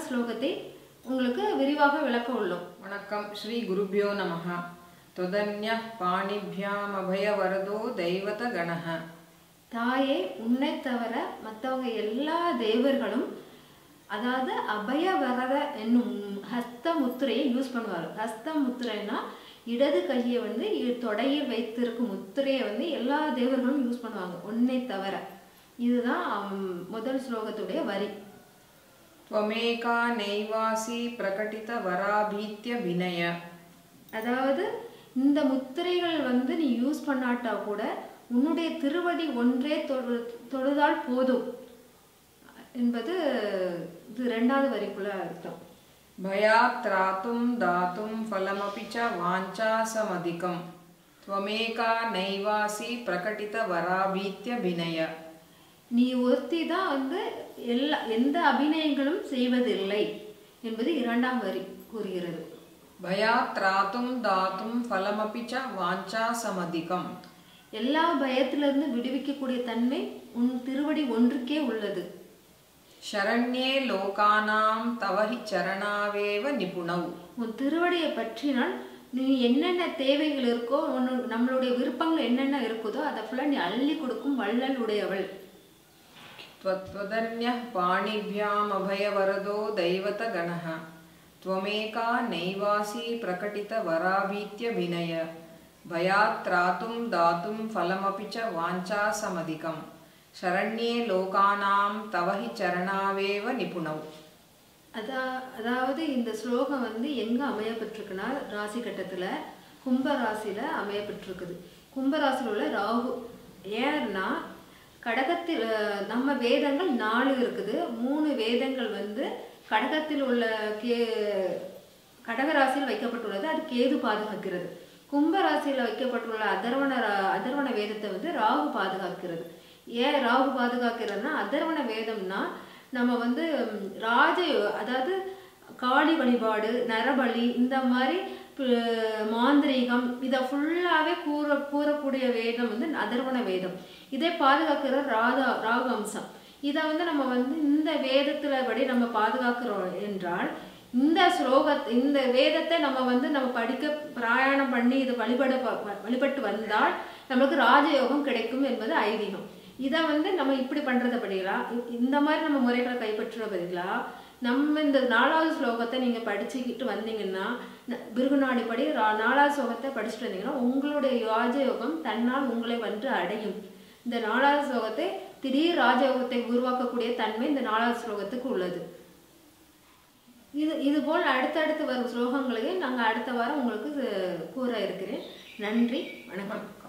ஸ்லோகத்தை உங்களுக்கு விரிவாக விளக்க உள்ளோம் வணக்கம் ஸ்ரீ குருபியோ நமः त्वदन्यः पाणिभ्यामभयवरदो दैवतगणः தாயே உன்னை தவிர மற்றவங்க எல்லா தேவர்களும் அதாவது அபய வரத என்னும் ஹஸ்த முத்திரையை யூஸ் பண்ணுவாங்க ஹஸ்த முத்திரைன்னா இடது கையை வந்து இ- தொடையில் வைத்திருக்கும் முத்திரையை வந்து எல்லா தேவர்களும் யூஸ் பண்ணுவாங்க உன்னை தவிர இதுதான் ஹம், முதல் ஸ்லோகத்துடைய வரி त्वमेका नैवासि प्रकटितवराभीत्य विनय அதாவது இந்த முத்திரைகள் வந்து நீ யூஸ் பண்ணாட்டா கூட உன்னுடைய திருவடி ஒன்றே தொழு தொழுதால் போதும் என்பது இது ரெண்டாவது வரிக்குள்ள அர்த்தம் भयात् त्रातुं दातुं फलमपि च वाञ्छासमधिकं त्वमेका नैवासि प्रकटितवराभीत्य विनय நீ ஒருத்தி தான் வந்து எல்லா எந்த அபிநயங்களும் செய்வதில்லை என்பது இரண்டாம் வரி கூறுகிறது भयात् त्रातुं दातुं फलमपि च वाञ्छासमधिकम् எல்லா பயத்திலிருந்து விடுவிக்கக்கூடிய தன்மை உன் திருவடி ஒன்றுக்கே உள்ளது शरण्ये लोकानां तव हि चरणावेव निपुणौ உன் திருவடியை பற்றினால் நீ என்னென்ன தேவைகள் இருக்கோ உன்னு நம்மளுடைய விருப்பங்கள் என்னென்ன இருக்குதோ அதை ஃபுல்லாக நீ அள்ளி கொடுக்கும் வள்ளல் உடையவள் त्वत्त्वदन्यः पाणिभ्यामभयवरदो दैवतगणः त्वमेका नैवासि प्रकटितवराभीत्य विनय भयात् त्रातुं दातुं फलमपि च वाञ्छासमधिकं शरण्ये लोकानां तव हि चरणावेव निपुणौ அதா அதாவது இந்த ஸ்லோகம் வந்து எங்க அமையப்பட்டிருக்குன்னா ராசி கட்டத்துல கும்ப ராசியில அமையப்பட்டிருக்குது கும்ப ராசியில் உள்ள ராகு ஏன்னா கடகத்தில் அஹ், நம்ம வேதங்கள் நாலு இருக்குது மூணு வேதங்கள் வந்து கடகத்தில் உள்ள கே கடகராசியில் வைக்கப்பட்டுள்ளது அது கேது பாதுகாக்கிறது கும்ப ராசியில் வைக்கப்பட்டுள்ள அதர்வண ரா- அதர்வண வேதத்தை வந்து ராகு பாதுகாக்கிறது ஏன் ராகு பாதுகாக்கிறதுனா அதர்வண வேதம்னா நம்ம வந்து ம், ராஜ அதாவது காளி வழிபாடு நரபலி இந்த மாதிரி ப- மாந்திரீகம் இதை ஃபுல்லாகவே கூற கூறக்கூடிய வேதம் வந்து அதர்வண வேதம் இதை பாதுகாக்கிற ராதா ராகு அம்சம் இதை வந்து நம்ம வந்து இந்த வேதத்துல படி நம்ம பாதுகாக்கிறோம் என்றால் இந்த ஸ்லோக இந்த வேதத்தை நம்ம வந்து நம்ம படிக்க பிரயாணம் பண்ணி இது வழிபட ப- வழிபட்டு வந்தால் நமக்கு ராஜயோகம் கிடைக்கும் என்பது ஐதீகம் இதை வந்து நம்ம இப்படி பண்றதை பதிலா இ- இந்த மாதிரி நம்ம முறைகளை கைப்பற்றுற பதிலா நம்ம இந்த நாலாவது ஸ்லோகத்தை நீங்க படிச்சுக்கிட்டு வந்தீங்கன்னா ந- பிருகுநாடிப்படி ரா- நாலாவது ஸ்லோகத்தை படிச்சுட்டு வந்தீங்கன்னா உங்களுடைய ராஜயோகம் தன்னால் உங்களை வந்து அடையும் இந்த நாலாவது ஸ்லோகத்தை திடீர் ராஜயோகத்தை உருவாக்கக்கூடிய தன்மை இந்த நாலாவது ஸ்லோகத்துக்கு உள்ளது இது இது போல் அடுத்தடுத்து வரும் ஸ்லோகங்களையும் நாங்கள் அடுத்த வாரம் உங்களுக்கு இது கூற இருக்கிறேன் நன்றி வணக்கம்